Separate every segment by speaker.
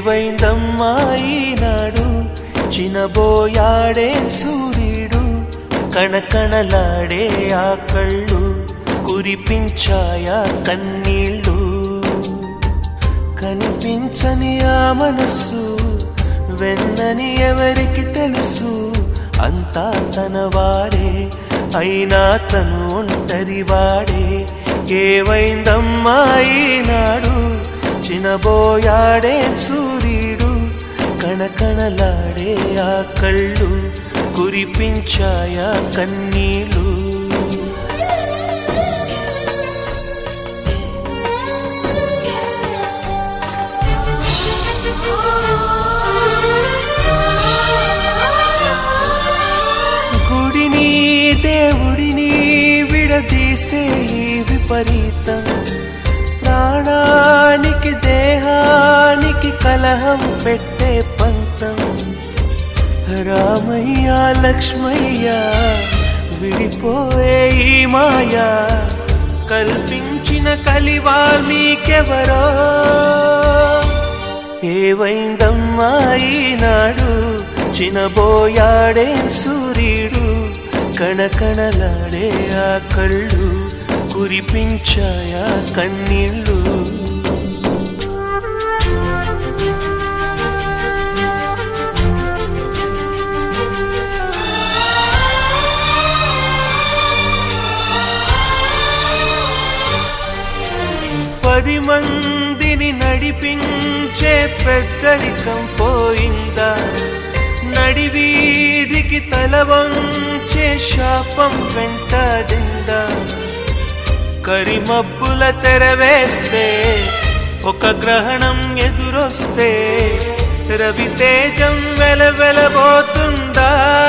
Speaker 1: ఏవైందమ్మా ఈనాడు చినబోయాడే సూర్యుడు కణకణలాడే ఆ కళ్ళు కురిపించాయా కన్నీళ్ళు కనిపించని ఆ మనసు వెన్నని ఎవరికి తెలుసు అంతా తన వాడే అయినా తను ఒంటరి వాడే ఏవైందమ్మా ఈనాడు చినబోయాడే సూర్యుడు కణకణలాడే ఆ కళ్ళు కురిపించాయా కన్నీళ్ళు గుడిని దేవుడిని విడదీసే ఈ విపరీతం ప్రాణానికి దేహానికి కలహం పెట్టే పంతం రామయ్య లక్ష్మయ్య విడిపోయే ఈ మాయా కల్పించిన కలివాల్మీకెవరో ఏవైందమ్మా ఈనాడు చినబోయాడే సూర్యుడు కణకణలాడే ఆ కళ్ళు కురిపించాయా కన్నీళ్ళు పది మందిని నడిపించే పెద్దరికం పోయిందా నడివీధికి తల వంచే శాపం వెంటాడిందా కరిమబ్బుల తెరవేస్తే ఒక గ్రహణం ఎదురొస్తే రవితేజం వెలవెలబోతుందా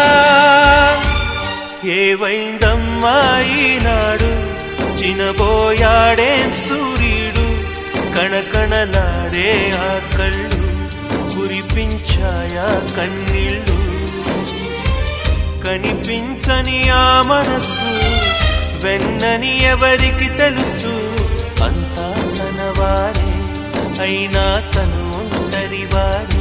Speaker 1: ఏవైందమ్మా ఈనాడు చినబోయాడే సూర్యుడు కణకణలాడే ఆ కళ్ళు కురిపించాయా కన్నీళ్ళు కనిపించని ఆ మనసు వెన్నని ఎవరికి తెలుసు అంతా తన వారే అయినా తను ఒంటరి వాడే